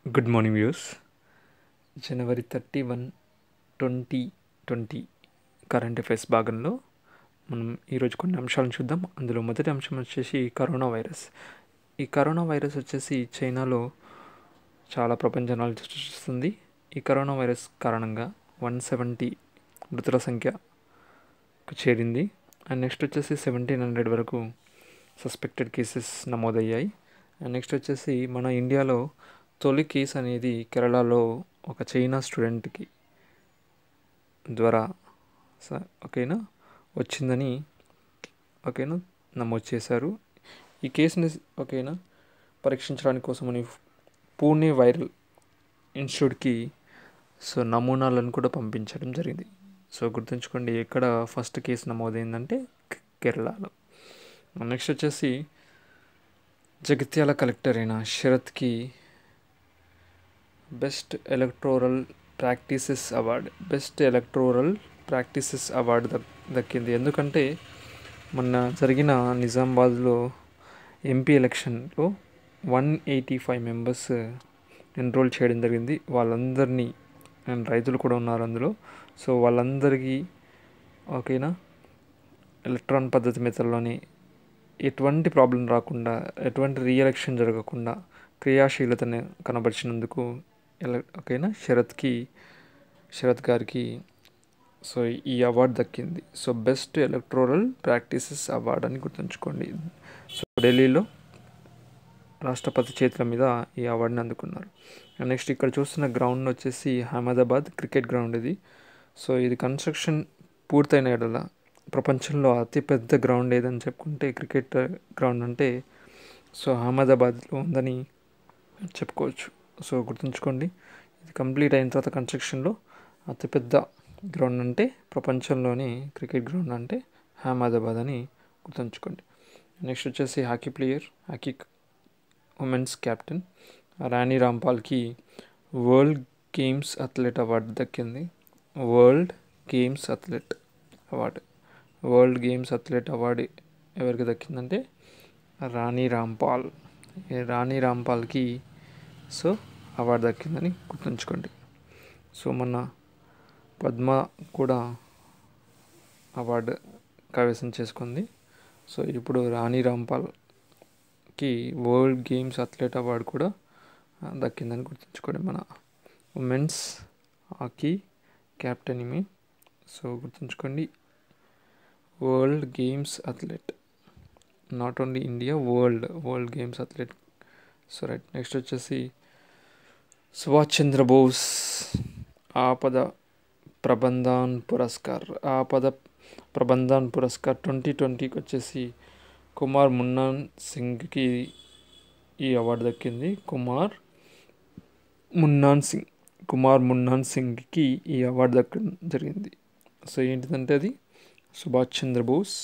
good morning views జనవరి thirty one twenty twenty current affairs భాగంలో మనం ఈరోజు కొన్ని అంశాలను చూద్దాం అందులో మొదటి అంశం వచ్చేసి కరోనా వైరస్ ఈ కరోనా వైరస్ వచ్చేసి చైనాలో చాలా ప్రపంచనాలు సృష్టిస్తుంది ఈ కరోనా వైరస్ కారణంగా వన్ సెవెంటీ మృతుల సంఖ్య చేరింది అండ్ నెక్స్ట్ వచ్చేసి సెవెంటీన్ హండ్రెడ్ వరకు సస్పెక్టెడ్ కేసెస్ నమోదయ్యాయి అండ్ నెక్స్ట్ వచ్చేసి మన ఇండియాలో తొలి కేసు అనేది కేరళలో ఒక చైనా స్టూడెంట్కి ద్వారా స ఓకేనా వచ్చిందని ఓకేనా నమోదు చేశారు ఈ కేసుని ఓకేనా పరీక్షించడానికి కోసమని పూణే వైరల్ ఇన్స్టిట్యూట్కి సో నమూనాలను కూడా పంపించడం జరిగింది సో గుర్తుంచుకోండి ఎక్కడ ఫస్ట్ కేసు నమోదైందంటే కేరళలో నెక్స్ట్ వచ్చేసి జగిత్యాల కలెక్టర్ అయిన శరత్కి best electoral practices award best electoral practices award దక్ దక్కింది ఎందుకంటే మొన్న జరిగిన నిజామాబాద్లో ఎంపీ ఎలక్షన్లో one eighty five members enrol చేయడం జరిగింది వాళ్ళందరినీ అండ్ రైతులు కూడా ఉన్నారు అందులో సో వాళ్ళందరికీ ఓకేనా ఎలక్ట్రాన్ పద్ధతి మెథడ్లోని ఎటువంటి ప్రాబ్లం రాకుండా ఎటువంటి రీఎలక్షన్ జరగకుండా క్రియాశీలతను కనబరిచినందుకు ఎలా ఓకేనా శరత్కి శరత్ గారికి సో ఈ అవార్డు దక్కింది so best electoral practices award అని గుర్తుంచుకోండి సో ఢిల్లీలో రాష్ట్రపతి చేతుల మీద ఈ అవార్డుని అందుకున్నారు నెక్స్ట్ ఇక్కడ చూస్తున్న గ్రౌండ్ వచ్చేసి అహ్మదాబాద్ క్రికెట్ గ్రౌండ్ ఇది సో ఇది కన్స్ట్రక్షన్ పూర్తయిన ఎడల ప్రపంచంలో అతిపెద్ద గ్రౌండ్ ఏదని చెప్పుకుంటే క్రికెట్ గ్రౌండ్ అంటే సో అహ్మదాబాద్లో ఉందని చెప్పుకోవచ్చు సో గుర్తుంచుకోండి ఇది కంప్లీట్ అయిన తర్వాత కన్స్ట్రక్షన్లో అతిపెద్ద గ్రౌండ్ అంటే ప్రపంచంలోని క్రికెట్ గ్రౌండ్ అంటే అహ్మదాబాద్ అని గుర్తుంచుకోండి నెక్స్ట్ వచ్చేసి hockey player hockey women's captain Rani రాంపాల్కి వరల్డ్ గేమ్స్ అథ్లెట్ అవార్డు దక్కింది world games athlete award world games athlete award ఎవరికి దక్కిందంటే రాణి రాంపాల్ రాణి రాంపాల్కి సో అవార్డు దక్కిందని గుర్తుంచుకోండి సో మొన్న పద్మ కూడా అవార్డు కైవసం చేసుకుంది సో ఇప్పుడు రాణి రాంపాల్కి వరల్డ్ గేమ్స్ అథ్లెట్ అవార్డు కూడా దక్కిందని గుర్తుంచుకోండి మన ఉమెన్స్ హాకీ క్యాప్టెన్ ఈమె సో గుర్తుంచుకోండి world games athlete not only India world world games athlete so right next వచ్చేసి సుభాష్ చంద్రబోస్ ఆపద ప్రబంధాన్ పురస్కార్ ఆపద ప్రబంధాన్ పురస్కార్ ట్వంటీ ట్వంటీకి వచ్చేసి కుమార్ మున్నాన్ సింగ్కి ఈ అవార్డు దక్కింది కుమార్ మున్నాన్ సింగ్ కుమార్ మున్నాన్ సింగ్కి ఈ అవార్డు దక్కడం జరిగింది సో ఏంటిదంటే అది సుభాష్ చంద్రబోస్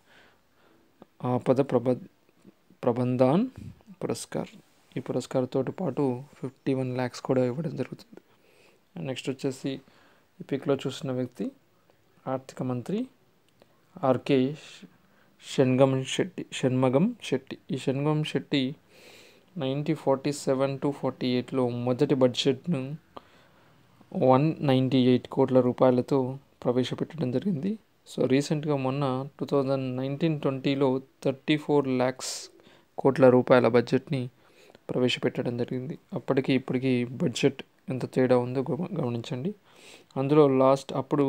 ఆపద ప్రబ ప్రబంధాన్ పురస్కార్ ఈ పురస్కారంతో పాటు ఫిఫ్టీ వన్ ల్యాక్స్ కూడా ఇవ్వడం జరుగుతుంది నెక్స్ట్ వచ్చేసి ఈ పిక్లో చూసిన వ్యక్తి ఆర్థిక మంత్రి ఆర్కే షణ్గం శెట్టి షణ్మగం శెట్టి ఈ Shanmugam Shetty nineteen forty seven to forty ఎయిట్లో మొదటి బడ్జెట్ను వన్ నైంటీ ఎయిట్ కోట్ల రూపాయలతో ప్రవేశపెట్టడం జరిగింది సో రీసెంట్గా మొన్న టూ థౌజండ్ నైన్టీన్ ట్వంటీలో థర్టీ ఫోర్ ల్యాక్స్ కోట్ల రూపాయల బడ్జెట్ని ప్రవేశపెట్టడం జరిగింది అప్పటికి ఇప్పటికి బడ్జెట్ ఎంత తేడా ఉందో గమనించండి అందులో లాస్ట్ అప్పుడు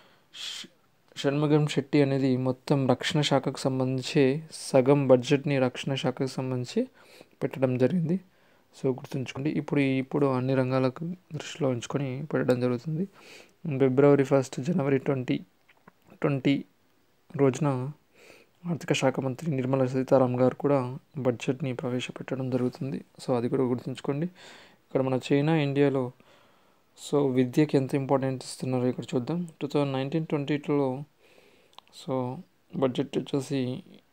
షణ్ముగం శెట్టి అనేది మొత్తం రక్షణ శాఖకు సంబంధించి సగం బడ్జెట్ని రక్షణ శాఖకు సంబంధించి పెట్టడం జరిగింది సో గుర్తుంచుకోండి ఇప్పుడు ఇప్పుడు అన్ని రంగాలకు దృష్టిలో ఉంచుకొని పెట్టడం జరుగుతుంది ఫిబ్రవరి ఫస్ట్ జనవరి ట్వంటీ ట్వంటీ రోజున ఆర్థిక శాఖ మంత్రి నిర్మలా సీతారాం గారు కూడా బడ్జెట్ని ప్రవేశపెట్టడం జరుగుతుంది సో అది కూడా గుర్తుంచుకోండి ఇక్కడ మన చైనా ఇండియాలో సో విద్యకి ఎంత ఇంపార్టెంట్ ఇస్తున్నారో ఇక్కడ చూద్దాం టూ థౌజండ్ నైన్టీన్ ట్వంటీ టూలో సో బడ్జెట్ వచ్చేసి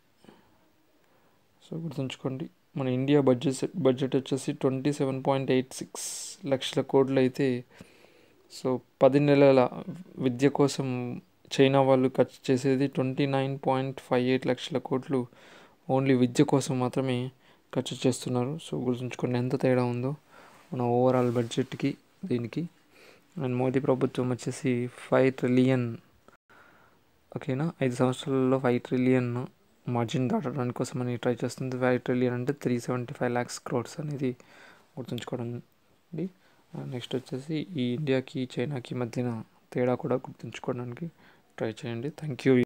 సో గుర్తుంచుకోండి మన ఇండియా బడ్జెట్ బడ్జెట్ వచ్చేసి twenty seven point eight six లక్షల కోట్లు అయితే సో పది నెలల విద్య కోసం చైనా వాళ్ళు ఖర్చు చేసేది twenty nine point five eight లక్షల కోట్లు ఓన్లీ విద్య కోసం మాత్రమే ఖర్చు చేస్తున్నారు సో గుర్తుంచుకోండి ఎంత తేడా ఉందో మన ఓవరాల్ బడ్జెట్కి దీనికి అండ్ మోదీ ప్రభుత్వం వచ్చేసి ఫైవ్ ట్రిలియన్ ఓకేనా ఐదు సంవత్సరాలలో ఫైవ్ ట్రిలియన్ మార్జిన్ దాటడానికి కోసమని ట్రై చేస్తుంది ఫైవ్ ట్రిలియన్ అంటే three seventy five lakhs crores అనేది గుర్తుంచుకోవడం నెక్స్ట్ వచ్చేసి ఈ ఇండియాకి చైనాకి మధ్యన తేడా కూడా గుర్తుంచుకోవడానికి ట్రై చేయండి థ్యాంక్ యూ